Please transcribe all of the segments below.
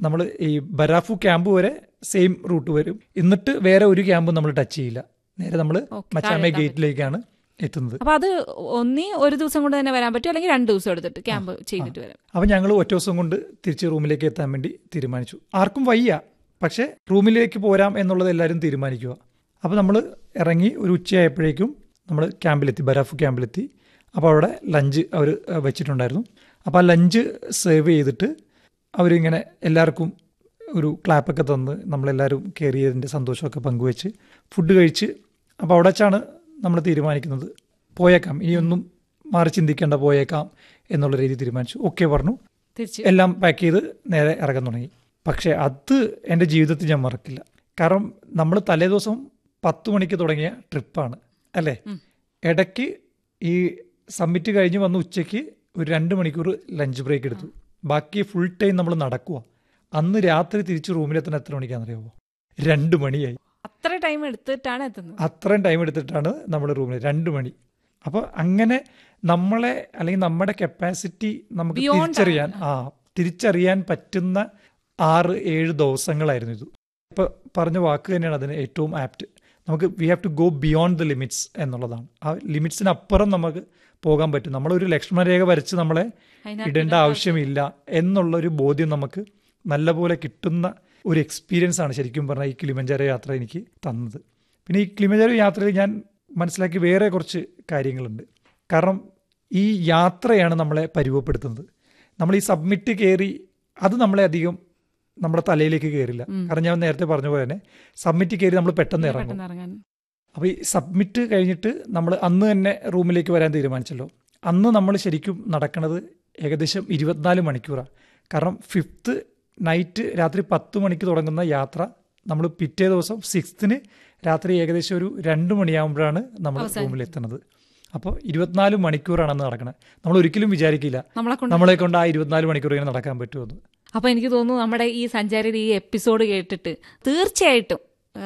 നമ്മൾ ഈ Barafu camp വരെ സെയിം റൂട്ട് വരും എന്നിട്ട് വേറെ ഒരു ക്യാമ്പ് നമ്മൾ ടച്ച് ചെയ്യില്ല നേരെ നമ്മൾ Okay, മച്ചാമേ താഴെ എത്താൻ ഗേറ്റിലേക്കാണ് എത്തുന്നത് അപ്പൊ അത് ഒന്നി ഒരു ദിവസം കൊണ്ട് തന്നെ വരാൻ പറ്റും അല്ലെങ്കിൽ രണ്ട് ദിവസം എടുത്തിട്ട് ക്യാമ്പ് ചെയ്തിട്ട് വരാം അപ്പം ഞങ്ങൾ ഒറ്റ ദിവസം കൊണ്ട് തിരിച്ച് റൂമിലേക്ക് എത്താൻ വേണ്ടി തീരുമാനിച്ചു ആർക്കും വയ്യ പക്ഷേ റൂമിലേക്ക് പോരാം എന്നുള്ളത് എല്ലാവരും തീരുമാനിക്കുക അപ്പോൾ നമ്മൾ ഇറങ്ങി ഒരു ഉച്ചയായപ്പോഴേക്കും നമ്മൾ ക്യാമ്പിലെത്തി ബരാഫ് ക്യാമ്പിലെത്തി അപ്പോൾ അവിടെ ലഞ്ച് അവർ വെച്ചിട്ടുണ്ടായിരുന്നു അപ്പോൾ ആ ലഞ്ച് സേവ് ചെയ്തിട്ട് അവരിങ്ങനെ എല്ലാവർക്കും ഒരു ക്ലാപ്പൊക്കെ തന്ന് നമ്മളെല്ലാവരും കയറിയതിൻ്റെ സന്തോഷമൊക്കെ പങ്കുവെച്ച് ഫുഡ് കഴിച്ച് അപ്പോൾ അവിടെ വെച്ചാണ് നമ്മൾ തീരുമാനിക്കുന്നത് പോയേക്കാം ഇനിയൊന്നും മാറി ചിന്തിക്കേണ്ട പോയേക്കാം എന്നുള്ള രീതി തീരുമാനിച്ചു ഓക്കെ പറഞ്ഞു തിരിച്ച് എല്ലാം പാക്ക് ചെയ്ത് നേരെ ഇറങ്ങാൻ തുടങ്ങി പക്ഷേ അത് എൻ്റെ ജീവിതത്തിൽ ഞാൻ മറക്കില്ല കാരണം നമ്മൾ തലേദിവസം പത്ത് മണിക്ക് തുടങ്ങിയ ട്രിപ്പാണ് അല്ലേ ഇടയ്ക്ക് ഈ സമ്മിറ്റ് കഴിഞ്ഞ് വന്ന് ഉച്ചയ്ക്ക് ഒരു രണ്ട് മണിക്കൂർ ലഞ്ച് ബ്രേക്ക് എടുത്തു ബാക്കി ഫുൾ ടൈം നമ്മൾ നടക്കുക അന്ന് രാത്രി തിരിച്ച് റൂമിലെത്താൻ എത്ര മണിക്കാണെന്നറിയാമോ രണ്ട് മണിയായി അത്ര ടൈം എടുത്തിട്ടാണ് എത്തുന്നത് അത്രയും ടൈം എടുത്തിട്ടാണ് നമ്മൾ റൂമിൽ രണ്ട് മണി അപ്പോൾ അങ്ങനെ നമ്മളെ അല്ലെങ്കിൽ നമ്മുടെ കപ്പാസിറ്റി നമുക്ക് Beyond തിരിച്ചറിയാൻ ആ തിരിച്ചറിയാൻ പറ്റുന്ന ആറ് ഏഴ് ദിവസങ്ങളായിരുന്നു ഇത് ഇപ്പോൾ പറഞ്ഞ വാക്ക് തന്നെയാണ് അതിന് ഏറ്റവും ആപ്റ്റ് നമുക്ക് we have to go beyond the limits എന്നുള്ളതാണ് ആ ലിമിറ്റ്സിനപ്പുറം നമുക്ക് പോകാൻ പറ്റും നമ്മളൊരു ലക്ഷ്മണരേഖ വരച്ച് നമ്മളെ അതിനകത്ത് ഇടേണ്ട ആവശ്യമില്ല എന്നുള്ളൊരു ബോധ്യം നമുക്ക് നല്ലപോലെ കിട്ടുന്ന ഒരു എക്സ്പീരിയൻസ് ആണ് ശരിക്കും പറഞ്ഞാൽ ഈ കിളിമഞ്ചാരോ യാത്ര എനിക്ക് തന്നത് പിന്നെ ഈ കിളിമഞ്ചാരോ യാത്രയിൽ ഞാൻ മനസ്സിലാക്കിയ വേറെ കുറച്ച് കാര്യങ്ങളുണ്ട് കാരണം ഈ യാത്രയാണ് നമ്മളെ പരുവപ്പെടുത്തുന്നത് നമ്മൾ ഈ സബ്മിറ്റ് കയറി അത് നമ്മളെ അധികം നമ്മുടെ തലയിലേക്ക് കയറില്ല കാരണം ഞാൻ നേരത്തെ പറഞ്ഞ പോലെ തന്നെ സബ്മിറ്റ് കയറി നമ്മൾ പെട്ടെന്ന് ഇറങ്ങും പെട്ടെന്ന് ഇറങ്ങാൻ അപ്പോൾ ഈ സബ്മിറ്റ് കഴിഞ്ഞിട്ട് നമ്മൾ അന്ന് തന്നെ റൂമിലേക്ക് വരാൻ തീരുമാനിച്ചല്ലോ അന്ന് നമ്മൾ ശരിക്കും നടക്കുന്നത് ഏകദേശം ഇരുപത്തിനാല് മണിക്കൂറാണ് കാരണം ഫിഫ്ത്ത് നൈറ്റ് രാത്രി പത്ത് മണിക്ക് തുടങ്ങുന്ന യാത്ര നമ്മൾ പിറ്റേ ദിവസം സിക്സ്ത്തിന് രാത്രി ഏകദേശം ഒരു രണ്ട് മണിയാകുമ്പോഴാണ് നമ്മൾ റൂമിലെത്തുന്നത് അപ്പോൾ ഇരുപത്തിനാല് മണിക്കൂറാണ് അന്ന് നടക്കുന്നത് നമ്മൾ ഒരിക്കലും വിചാരിക്കില്ല നമ്മളെ കൊണ്ട് നമ്മളെ കൊണ്ട് ആ ഇരുപത്തിനാല് മണിക്കൂർ ഇങ്ങനെ നടക്കാൻ പറ്റുമെന്ന് അപ്പൊ എനിക്ക് തോന്നുന്നു നമ്മുടെ ഈ സഞ്ചാരിയുടെ ഈ എപ്പിസോഡ് കേട്ടിട്ട് തീർച്ചയായിട്ടും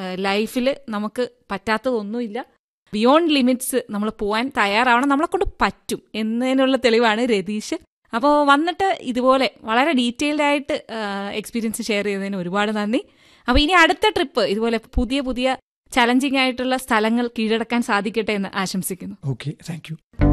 ലൈഫിൽ നമുക്ക് പറ്റാത്തതൊന്നുമില്ല ബിയോണ്ട് ലിമിറ്റ്സ് നമ്മൾ പോകാൻ തയ്യാറാവണം നമ്മളെ കൊണ്ട് പറ്റും എന്നതിനുള്ള തെളിവാണ് രതീഷ് അപ്പോൾ വന്നിട്ട് ഇതുപോലെ വളരെ ഡീറ്റെയിൽഡ് ആയിട്ട് എക്സ്പീരിയൻസ് ഷെയർ ചെയ്തതിന് ഒരുപാട് നന്ദി അപ്പോൾ ഇനി അടുത്ത ട്രിപ്പ് ഇതുപോലെ പുതിയ പുതിയ ചലഞ്ചിങ് ആയിട്ടുള്ള സ്ഥലങ്ങൾ കീഴടക്കാൻ സാധിക്കട്ടെ എന്ന് ആശംസിക്കുന്നു ഓക്കെ താങ്ക് യു